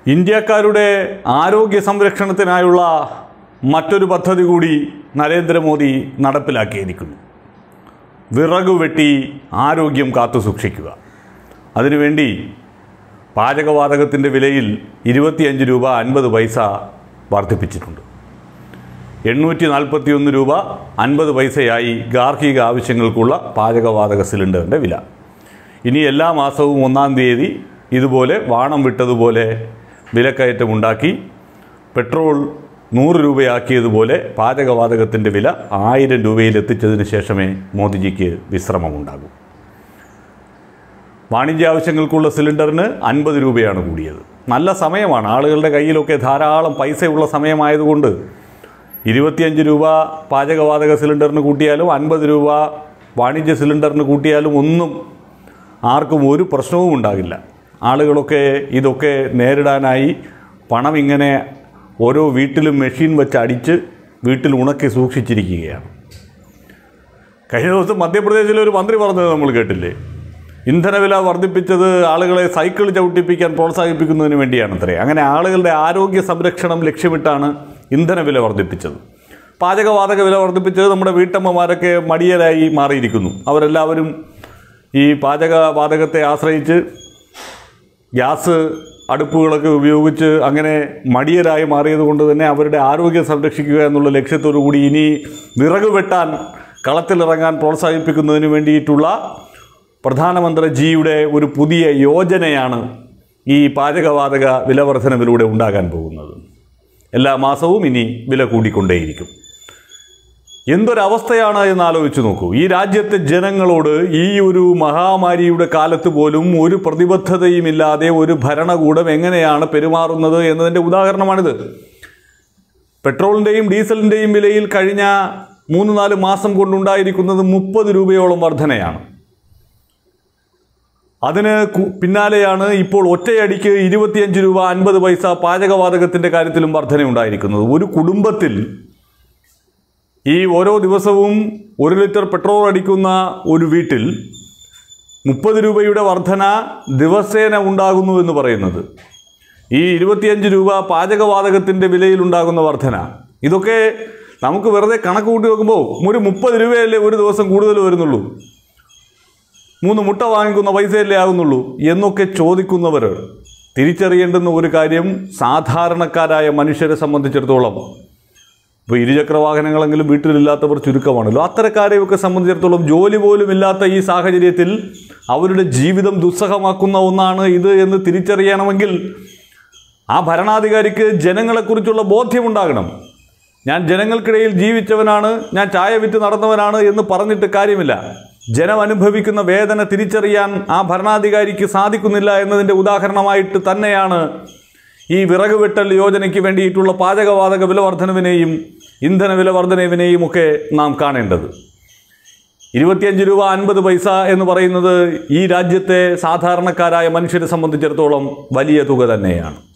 ഇന്ത്യക്കാരുടെ ആരോഗ്യ സംരക്ഷണത്തിനായുള്ള മറ്റൊരു പദ്ധതി കൂടി നരേന്ദ്രമോദി നടപ്പിലാക്കിയിരിക്കുന്നു വിറകു വെട്ടി ആരോഗ്യം കാത്തു സൂക്ഷിക്കുക അതിനുവേണ്ടി പാചകവാതകത്തിൻ്റെ വിലയിൽ ഇരുപത്തിയഞ്ച് രൂപ അൻപത് പൈസ വർദ്ധിപ്പിച്ചിട്ടുണ്ട് എണ്ണൂറ്റി നാൽപ്പത്തിയൊന്ന് രൂപ അൻപത് പൈസയായി ഗാർഹിക ആവശ്യങ്ങൾക്കുള്ള പാചകവാതക സിലിണ്ടറിൻ്റെ വില ഇനി എല്ലാ മാസവും ഒന്നാം തീയതി ഇതുപോലെ വാണം വിട്ടതുപോലെ വിലക്കയറ്റമുണ്ടാക്കി പെട്രോൾ നൂറ് രൂപയാക്കിയതുപോലെ പാചകവാതകത്തിൻ്റെ വില ആയിരം രൂപയിൽ എത്തിച്ചതിന് ശേഷമേ മോദിജിക്ക് വിശ്രമമുണ്ടാകൂ വാണിജ്യ ആവശ്യങ്ങൾക്കുള്ള സിലിണ്ടറിന് അൻപത് രൂപയാണ് കൂടിയത് നല്ല സമയമാണ് ആളുകളുടെ കയ്യിലൊക്കെ ധാരാളം പൈസയുള്ള സമയമായതുകൊണ്ട് ഇരുപത്തിയഞ്ച് രൂപ പാചകവാതക സിലിണ്ടറിന് കൂട്ടിയാലും അൻപത് രൂപ വാണിജ്യ സിലിണ്ടറിന് കൂട്ടിയാലും ഒന്നും ആർക്കും ഒരു പ്രശ്നവും ഉണ്ടാകില്ല ആളുകളൊക്കെ ഇതൊക്കെ നേരിടാനായി പണം ഇങ്ങനെ ഓരോ വീട്ടിലും മെഷീൻ വെച്ച് അടിച്ച് വീട്ടിൽ ഉണക്കി സൂക്ഷിച്ചിരിക്കുകയാണ് കഴിഞ്ഞ ദിവസം മധ്യപ്രദേശിലെ ഒരു മന്ത്രി പറഞ്ഞത് നമ്മൾ കേട്ടില്ലേ ഇന്ധനവില വർദ്ധിപ്പിച്ചത് ആളുകളെ സൈക്കിൾ ചവിട്ടിപ്പിക്കാൻ പ്രോത്സാഹിപ്പിക്കുന്നതിന് വേണ്ടിയാണത്രേ അങ്ങനെ ആളുകളുടെ ആരോഗ്യ സംരക്ഷണം ലക്ഷ്യമിട്ടാണ് ഇന്ധനവില വർദ്ധിപ്പിച്ചത് പാചകവാതക വില വർദ്ധിപ്പിച്ചത് നമ്മുടെ വീട്ടമ്മമാരൊക്കെ മടിയരായി മാറിയിരിക്കുന്നു അവരെല്ലാവരും ഈ പാചകവാതകത്തെ ആശ്രയിച്ച് ഗ്യാസ് അടുപ്പുകളൊക്കെ ഉപയോഗിച്ച് അങ്ങനെ മടിയരായി മാറിയത് കൊണ്ട് തന്നെ അവരുടെ ആരോഗ്യം സംരക്ഷിക്കുക എന്നുള്ള ലക്ഷ്യത്തോടു കൂടി ഇനി വിറക് വെട്ടാൻ കളത്തിലിറങ്ങാൻ പ്രോത്സാഹിപ്പിക്കുന്നതിന് വേണ്ടിയിട്ടുള്ള പ്രധാനമന്ത്രിജിയുടെ ഒരു പുതിയ യോജനയാണ് ഈ പാചകവാതക വിലവർധനവിലൂടെ ഉണ്ടാകാൻ പോകുന്നത് എല്ലാ മാസവും ഇനി വില കൂടിക്കൊണ്ടേയിരിക്കും എന്തൊരവസ്ഥയാണ് എന്ന് ആലോചിച്ച് നോക്കൂ ഈ രാജ്യത്തെ ജനങ്ങളോട് ഈ ഒരു മഹാമാരിയുടെ കാലത്ത് പോലും ഒരു പ്രതിബദ്ധതയുമില്ലാതെ ഒരു ഭരണകൂടം എങ്ങനെയാണ് പെരുമാറുന്നത് എന്നതിൻ്റെ ഉദാഹരണമാണിത് പെട്രോളിൻ്റെയും ഡീസലിൻ്റെയും വിലയിൽ കഴിഞ്ഞ മൂന്ന് നാല് മാസം കൊണ്ടുണ്ടായിരിക്കുന്നത് മുപ്പത് രൂപയോളം വർധനയാണ് അതിന് കു- പിന്നാലെയാണ് ഇപ്പോൾ ഒറ്റയടിക്ക് ഇരുപത്തിയഞ്ച് രൂപ അൻപത് പൈസ പാചകവാതകത്തിൻ്റെ കാര്യത്തിലും വർധനയുണ്ടായിരിക്കുന്നത് ഒരു കുടുംബത്തിൽ ഈ ഓരോ ദിവസവും ഒരു ലിറ്റർ പെട്രോൾ അടിക്കുന്ന ഒരു വീട്ടിൽ മുപ്പത് രൂപയുടെ വർധന ദിവസേന ഉണ്ടാകുന്നു എന്ന് പറയുന്നത് ഈ ഇരുപത്തിയഞ്ച് രൂപ പാചകവാതകത്തിൻ്റെ വിലയിൽ ഉണ്ടാകുന്ന വർധന ഇതൊക്കെ നമുക്ക് വെറുതെ കണക്ക് കൂട്ടി നോക്കുമ്പോൾ ഒരു മുപ്പത് രൂപയല്ലേ ഒരു ദിവസം കൂടുതൽ വരുന്നുള്ളൂ മൂന്ന് മുട്ട വാങ്ങിക്കുന്ന പൈസയല്ലേ ആകുന്നുള്ളൂ എന്നൊക്കെ ചോദിക്കുന്നവർ തിരിച്ചറിയേണ്ടുന്ന ഒരു കാര്യം സാധാരണക്കാരായ മനുഷ്യരെ സംബന്ധിച്ചിടത്തോളം ഇപ്പോൾ ഇരുചക്ര വാഹനങ്ങളെങ്കിലും വീട്ടിലില്ലാത്തവർ ചുരുക്കമാണല്ലോ അത്തരക്കാരെയൊക്കെ സംബന്ധിച്ചിടത്തോളം ജോലി പോലും ഇല്ലാത്ത ഈ സാഹചര്യത്തിൽ അവരുടെ ജീവിതം ദുസ്സഹമാക്കുന്ന ഒന്നാണ് ഇത് എന്ന് തിരിച്ചറിയണമെങ്കിൽ ആ ഭരണാധികാരിക്ക് ജനങ്ങളെക്കുറിച്ചുള്ള ബോധ്യമുണ്ടാകണം ഞാൻ ജനങ്ങൾക്കിടയിൽ ജീവിച്ചവനാണ് ഞാൻ ചായ വിറ്റ് നടന്നവനാണ് എന്ന് പറഞ്ഞിട്ട് കാര്യമില്ല ജനം അനുഭവിക്കുന്ന വേദന തിരിച്ചറിയാൻ ആ ഭരണാധികാരിക്ക് സാധിക്കുന്നില്ല എന്നതിൻ്റെ ഉദാഹരണമായിട്ട് തന്നെയാണ് ഈ വിറക് വെട്ടൽ യോജനയ്ക്ക് വേണ്ടിയിട്ടുള്ള പാചകവാതക വില വർധനവിനെയും ഇന്ധന വില വർധനവിനെയും ഒക്കെ നാം കാണേണ്ടത് ഇരുപത്തിയഞ്ച് രൂപ അൻപത് പൈസ എന്ന് പറയുന്നത് ഈ രാജ്യത്തെ സാധാരണക്കാരായ മനുഷ്യരെ സംബന്ധിച്ചിടത്തോളം വലിയ തുക തന്നെയാണ്